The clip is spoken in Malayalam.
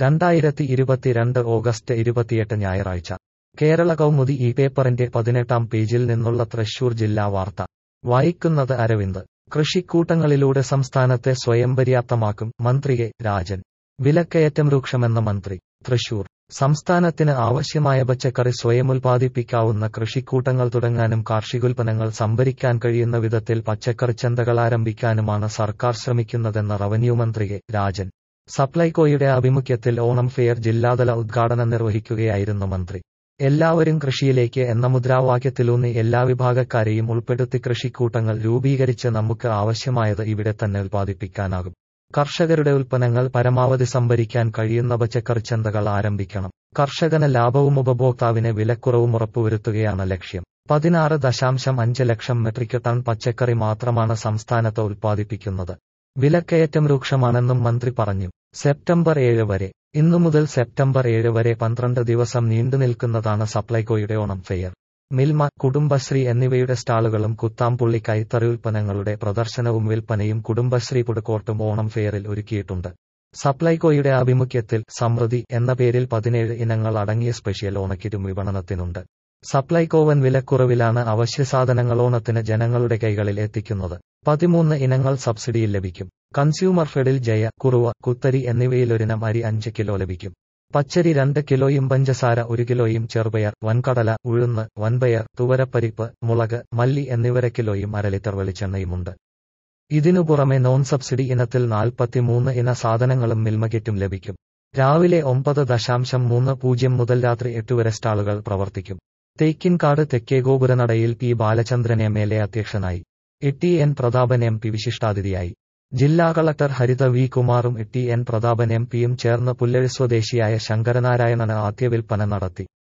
രണ്ടായിരത്തി ഇരുപത്തിരണ്ട് ഓഗസ്റ്റ് ഇരുപത്തിയെട്ട് ഞായറാഴ്ച കേരള കൗമുദി ഈ പേപ്പറിന്റെ പതിനെട്ടാം പേജിൽ നിന്നുള്ള തൃശൂർ ജില്ലാ വാർത്ത വായിക്കുന്നത് അരവിന്ദ് കൃഷിക്കൂട്ടങ്ങളിലൂടെ സംസ്ഥാനത്തെ സ്വയം പര്യാപ്തമാക്കും മന്ത്രി കെ രാജൻ വിലക്കയറ്റം രൂക്ഷമെന്ന മന്ത്രി തൃശൂർ സംസ്ഥാനത്തിന് ആവശ്യമായ പച്ചക്കറി സ്വയം ഉൽപ്പാദിപ്പിക്കാവുന്ന കൃഷിക്കൂട്ടങ്ങൾ തുടങ്ങാനും കാർഷികോൽപ്പന്നങ്ങൾ സംഭരിക്കാൻ കഴിയുന്ന വിധത്തിൽ പച്ചക്കറിച്ചന്തകൾ ആരംഭിക്കാനുമാണ് സർക്കാർ ശ്രമിക്കുന്നതെന്ന് റവന്യൂ മന്ത്രി കെ രാജൻ സപ്ലൈകോയുടെ ആഭിമുഖ്യത്തിൽ ഓണം ഫെയർ ജില്ലാതല ഉദ്ഘാടനം നിർവഹിക്കുകയായിരുന്നു മന്ത്രി എല്ലാവരും കൃഷിയിലേക്ക് എന്ന മുദ്രാവാക്യത്തിലൂന്നി എല്ലാ വിഭാഗക്കാരെയും ഉൾപ്പെടുത്തി കൃഷിക്കൂട്ടങ്ങൾ രൂപീകരിച്ച് നമുക്ക് ആവശ്യമായത് ഇവിടെ തന്നെ ഉൽപ്പാദിപ്പിക്കാനാകും കർഷകരുടെ ഉൽപ്പന്നങ്ങൾ പരമാവധി സംഭരിക്കാൻ കഴിയുന്ന പച്ചക്കറിച്ചന്തകൾ ആരംഭിക്കണം കർഷകന് ലാഭവും ഉപഭോക്താവിന് വിലക്കുറവും ഉറപ്പുവരുത്തുകയാണ് ലക്ഷ്യം പതിനാറ് ദശാംശം അഞ്ച് ലക്ഷം മെട്രിക് ടൺ പച്ചക്കറി മാത്രമാണ് സംസ്ഥാനത്ത് ഉൽപ്പാദിപ്പിക്കുന്നത് വിലക്കയറ്റം രൂക്ഷമാണെന്നും മന്ത്രി പറഞ്ഞു സെപ്റ്റംബർ ഏഴ് വരെ ഇന്നു മുതൽ സെപ്റ്റംബർ ഏഴ് വരെ പന്ത്രണ്ട് ദിവസം നീണ്ടുനിൽക്കുന്നതാണ് സപ്ലൈകോയുടെ ഓണം ഫെയർ മിൽമ കുടുംബശ്രീ എന്നിവയുടെ സ്റ്റാളുകളും കുത്താംപുള്ളി കൈത്തറി ഉൽപ്പന്നങ്ങളുടെ പ്രദർശനവും വിൽപ്പനയും കുടുംബശ്രീ പുടുക്കോട്ടും ഓണം ഫെയറിൽ ഒരുക്കിയിട്ടുണ്ട് സപ്ലൈകോയുടെ ആഭിമുഖ്യത്തിൽ സമൃദ്ധി എന്ന പേരിൽ പതിനേഴ് ഇനങ്ങൾ അടങ്ങിയ സ്പെഷ്യൽ ഓണക്കിറ്റും വിപണനത്തിനുണ്ട് സപ്ലൈകോവൻ വിലക്കുറവിലാണ് അവശ്യസാധനങ്ങൾ ഓണത്തിന് ജനങ്ങളുടെ കൈകളിൽ എത്തിക്കുന്നത് പതിമൂന്ന് ഇനങ്ങൾ സബ്സിഡിയിൽ ലഭിക്കും കൺസ്യൂമർ ഫെഡിൽ ജയ കുറുവ കുത്തരി എന്നിവയിലൊരിനം അരി അഞ്ച് കിലോ ലഭിക്കും പച്ചരി രണ്ട് കിലോയും പഞ്ചസാര ഒരു കിലോയും ചെറുപയർ വൻകടല ഉഴുന്ന് വൻപയർ തുവരപ്പരിപ്പ് മുളക് മല്ലി എന്നിവര കിലോയും അര ലിറ്റർ വെളിച്ചെണ്ണയുമുണ്ട് ഇതിനു പുറമെ നോൺ സബ്സിഡി ഇനത്തിൽ നാൽപ്പത്തിമൂന്ന് ഇന സാധനങ്ങളും മിൽമകിറ്റും ലഭിക്കും രാവിലെ ഒമ്പത് ദശാംശം മൂന്ന് പൂജ്യം മുതൽ രാത്രി എട്ട് വരെ സ്റ്റാളുകൾ പ്രവർത്തിക്കും തേക്കിൻകാട് തെക്കേ ഗോപുരനടയിൽ P Balachandran M L A അധ്യക്ഷനായി E N Prathapan M P വിശിഷ്ടാതിഥിയായി ജില്ലാ കളക്ടർ ഹരിത വി കുമാറും ടി എൻ പ്രതാപൻ എം പിയും ചേർന്ന് പുല്ലഴി സ്വദേശിയായ ശങ്കരനാരായണന് ആദ്യ വിൽപ്പന നടത്തി